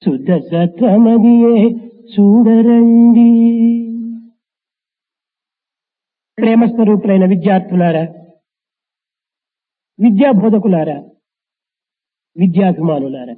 శుద్ధ సత్వమదియే చూడరండి ప్రేమస్వరూపులైన విద్యార్థులారా విద్యా బోధకులారా విద్యాభిమానులారా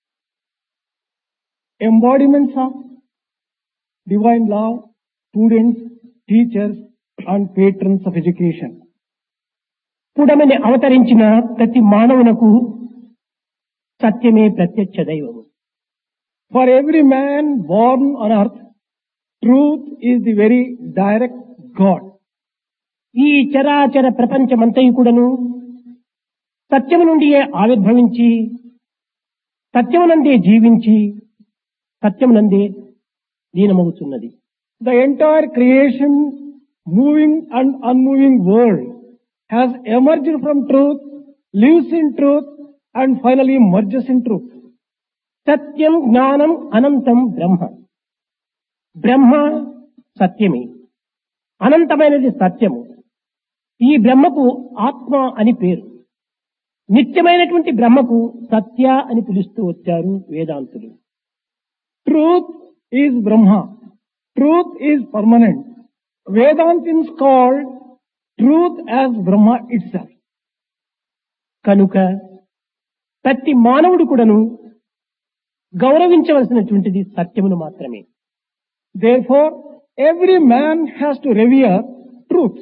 embodiments of divine love, students, teachers, and patrons of education. పుడమని అవతరించిన ప్రతి మానవునకు సత్యమే ప్రత్యక్ష దైవము For every man born on earth, truth is the very direct God. ఈ చరాచర ప్రపంచమంతయు కూడాను సత్యము నుండియే ఆవిర్భవించి సత్యమునందే జీవించి సత్యమునందే లీనమవుతున్నది The entire creation, moving and unmoving world has emerged from truth, lives in truth, and finally merges in truth. సత్యం జ్ఞానం అనంతం బ్రహ్మ బ్రహ్మ సత్యమే అనంతమైనది సత్యము ఈ బ్రహ్మకు ఆత్మ అని పేరు నిత్యమైనటువంటి బ్రహ్మకు సత్య అని పిలుస్తూ వచ్చారు వేదాంతులు Truth is Brahma. Truth is permanent. Vedantins called truth as Brahma itself. కనుక ప్రతి మానవుడు కూడాను గౌరవించవలసినటువంటిది సత్యమును మాత్రమే Therefore, every man has to revere truth.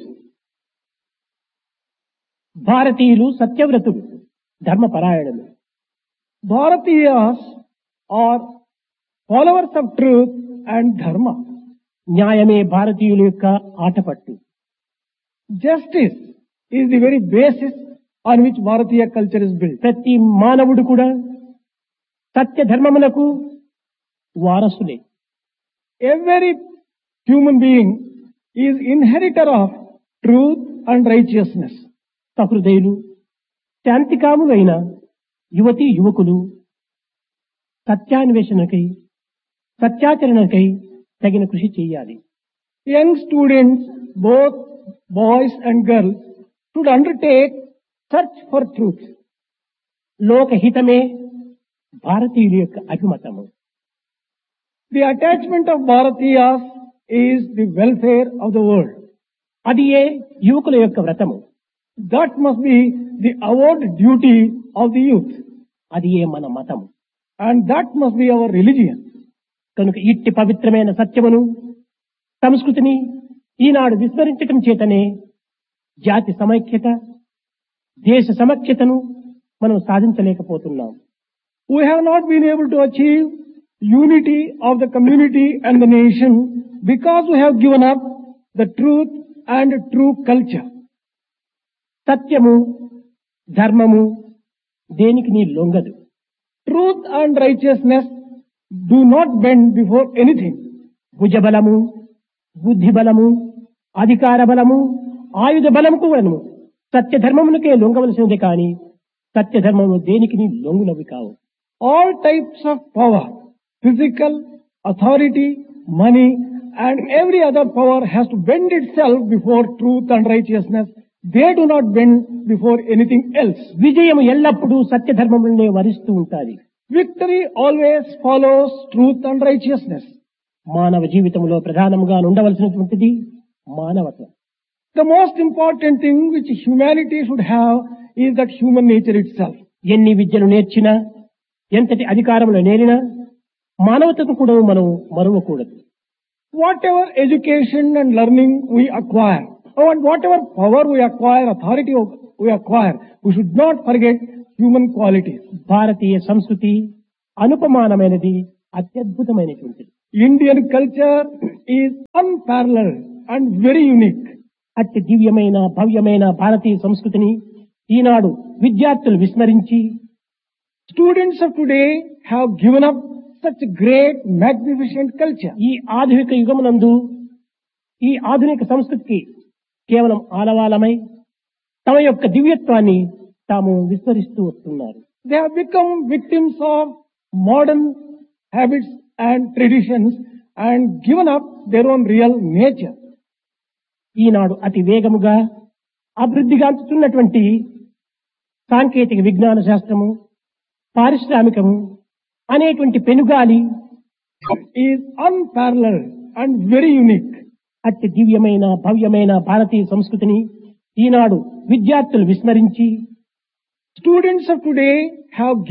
భారతీయులు సత్యవ్రతులు ధర్మపరాయణులు Bharatiyas are followers of truth and dharma. న్యాయమే భారతీయుల యొక్క ఆటపట్టు Justice is the very basis on which Bharatiya culture is built. ప్రతి మానవుడు కూడా సత్య ధర్మములకు వారసులే Every human being is inheritor of truth and righteousness. సహృదయులు శాంతికాములైన యువతీ యువకులు సత్యాన్వేషణకై సత్యాచరణకై తగిన కృషి చేయాలి Young students, both boys and girls, should undertake search for truth. లోకహితమే భారతీయుల యొక్క అభిమతము The attachment of Bharatiyas is the welfare of the world. అది ఏ యువకుల యొక్క వ్రతము That must be the avowed duty of the youth. అది ఏ మన మతము And that must be our religion. కనుక ఇట్టి పవిత్రమైన సత్యమును సంస్కృతిని ఈనాడు విస్మరించటం చేతనే జాతి సమైక్యత దేశ సమైక్యతను మనం సాధించలేకపోతున్నాం We have not been able to achieve unity of the community and the nation because we have given up the truth and true culture. సత్యము ధర్మము దేనికి నీ లొంగదు Truth and righteousness do not bend before anything. భుజబలము బుద్ధి బలము అధికార బలము ఆయుధ బలము కూడాను సత్య ధర్మమునకే లొంగవలసినది కాని సత్య ధర్మము దేనికి నీ లొంగునవి కావు All types of power, physical, authority, money, and every other power has to bend itself before truth and righteousness. They do not bend before anything else. విజయము ఎల్లప్పుడూ సత్య ధర్మములనే వరిస్తూ ఉంటాది Victory always follows truth and righteousness. మానవ జీవితంలో ప్రధానముగా ఉండవలసినటువంటిది మానవత్వం The most important thing which humanity should have is that human nature itself. ఎన్ని విద్యలు నేర్చినా ఎంతటి అధికారములు నేరినా మానవతను కూడా మనం మరువకూడదు Whatever education and learning we acquire, or whatever power we acquire, authority we acquire, we should not forget human qualities. భారతీయ సంస్కృతి అనుపమానమైనది అత్యద్భుతమైనటువంటిది Indian culture is unparalleled and very unique. అతి దివ్యమైన భవ్యమైన భారతీయ సంస్కృతిని ఈనాడు విద్యార్థులు విస్మరించి Students of today have given up such great, magnificent culture. ఈ ఆధునిక యుగమునందు ఈ ఆధునిక సంస్కృతికి కేవలం ఆలవాలమై తమ యొక్క దివ్యత్వాన్ని తాము విస్మరిస్తూ వస్తున్నారు They have become victims of modern habits and traditions and given up their own real nature. ఈనాడు అతి వేగముగా అభివృద్ధిగాంచుతున్నటువంటి సాంకేతిక విజ్ఞాన శాస్త్రము పారిశ్రామికము అనేటువంటి పెనుగాలి is unparalleled and very unique. అతి దివ్యమైన భవ్యమైన భారతీయ సంస్కృతిని ఈనాడు విద్యార్థులు విస్మరించి Students of today have